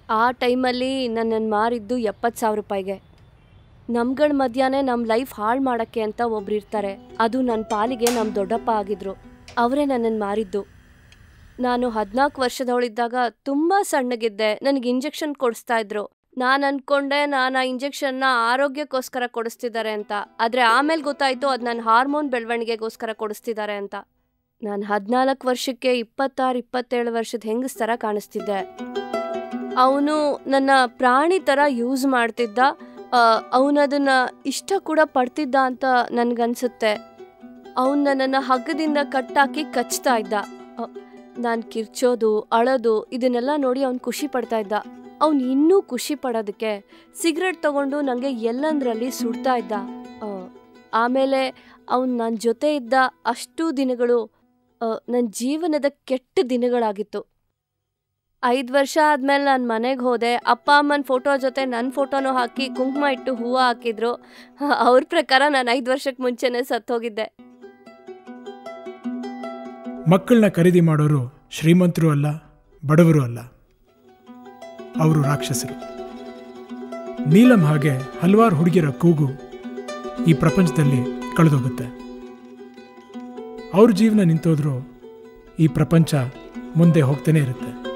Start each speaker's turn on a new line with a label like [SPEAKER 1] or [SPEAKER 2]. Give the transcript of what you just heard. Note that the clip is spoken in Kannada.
[SPEAKER 1] ಆ ಟೈಮಲ್ಲಿ ನನ್ನನ್ನು ಮಾರಿದ್ದು ಎಪ್ಪತ್ತು ಸಾವಿರ ರೂಪಾಯಿಗೆ ನಮ್ಗಳ ಮಧ್ಯಾಹ್ನ ನಮ್ಮ ಲೈಫ್ ಹಾಳು ಮಾಡೋಕ್ಕೆ ಅಂತ ಒಬ್ರು ಇರ್ತಾರೆ ಅದು ನನ್ನ ಪಾಲಿಗೆ ನಮ್ಮ ದೊಡ್ಡಪ್ಪ ಆಗಿದ್ರು ಅವರೇ ನನ್ನನ್ನು ಮಾರಿದ್ದು ನಾನು ಹದಿನಾಲ್ಕು ವರ್ಷದವಳಿದ್ದಾಗ ತುಂಬ ಸಣ್ಣಗಿದ್ದೆ ನನಗೆ ಇಂಜೆಕ್ಷನ್ ಕೊಡಿಸ್ತಾ ಇದ್ರು ನಾನು ಅಂದ್ಕೊಂಡೆ ನಾನು ಆ ಇಂಜೆಕ್ಷನ್ನ ಆರೋಗ್ಯಕ್ಕೋಸ್ಕರ ಕೊಡಿಸ್ತಿದ್ದಾರೆ ಅಂತ ಆದರೆ ಆಮೇಲೆ ಗೊತ್ತಾಯಿತು ಅದು ನನ್ನ ಹಾರ್ಮೋನ್ ಬೆಳವಣಿಗೆಗೋಸ್ಕರ ಕೊಡಿಸ್ತಿದ್ದಾರೆ ಅಂತ ನಾನು ಹದಿನಾಲ್ಕು ವರ್ಷಕ್ಕೆ ಇಪ್ಪತ್ತಾರು ಇಪ್ಪತ್ತೇಳು ವರ್ಷದ ಹೆಂಗಸ್ ಥರ ಕಾಣಿಸ್ತಿದ್ದೆ ಅವನು ನನ್ನ ಪ್ರಾಣಿ ಥರ ಯೂಸ್ ಮಾಡ್ತಿದ್ದ ಅವನದನ್ನು ಇಷ್ಟ ಕೂಡ ಪಡ್ತಿದ್ದ ಅಂತ ನನಗನ್ಸುತ್ತೆ ಅವನು ನನ್ನನ್ನು ಹಗ್ಗದಿಂದ ಕಟ್ಟಾಕಿ ಕಚ್ತಾ ಇದ್ದ ನಾನು ಕಿರ್ಚೋದು ಅಳೋದು ಇದನ್ನೆಲ್ಲ ನೋಡಿ ಅವ್ನು ಖುಷಿ ಪಡ್ತಾ ಇದ್ದ ಅವ್ನು ಇನ್ನೂ ಖುಷಿ ಪಡೋದಕ್ಕೆ ಸಿಗರೆಟ್ ತಗೊಂಡು ನನಗೆ ಎಲ್ಲಂದ್ರಲ್ಲಿ ಸುಡ್ತಾ ಇದ್ದ ಆ, ಆಮೇಲೆ ಅವ್ನು ನನ್ನ ಜೊತೆ ಇದ್ದ ಅಷ್ಟು ದಿನಗಳು ನನ್ನ ಜೀವನದ ಕೆಟ್ಟ ದಿನಗಳಾಗಿತ್ತು ಐದು ವರ್ಷ ಆದ್ಮೇಲೆ ನಾನು ಮನೆಗೆ ಹೋದೆ ಅಪ್ಪ ಅಮ್ಮನ ಫೋಟೋ ಜೊತೆ ನನ್ನ ಫೋಟೋನೂ ಹಾಕಿ ಕುಂಕುಮ ಇಟ್ಟು ಹೂವು ಹಾಕಿದ್ರು ಅವ್ರ ಪ್ರಕಾರ ನಾನು ಐದು ವರ್ಷಕ್ಕೆ ಮುಂಚೆನೇ ಸತ್ತೋಗಿದ್ದೆ
[SPEAKER 2] ಮಕ್ಕಳನ್ನ ಖರೀದಿ ಮಾಡೋರು ಶ್ರೀಮಂತರು ಅಲ್ಲ ಬಡವರು ಅಲ್ಲ ಅವರು ರಾಕ್ಷಸರು ನೀಲಂ ಹಾಗೆ ಹಲವಾರು ಹುಡುಗಿಯರ ಕೂಗು ಈ ಪ್ರಪಂಚದಲ್ಲಿ ಕಳೆದೋಗುತ್ತೆ ಅವ್ರ ಜೀವನ ನಿಂತೋದ್ರೂ ಈ ಪ್ರಪಂಚ ಮುಂದೆ ಹೋಗ್ತಾನೆ ಇರುತ್ತೆ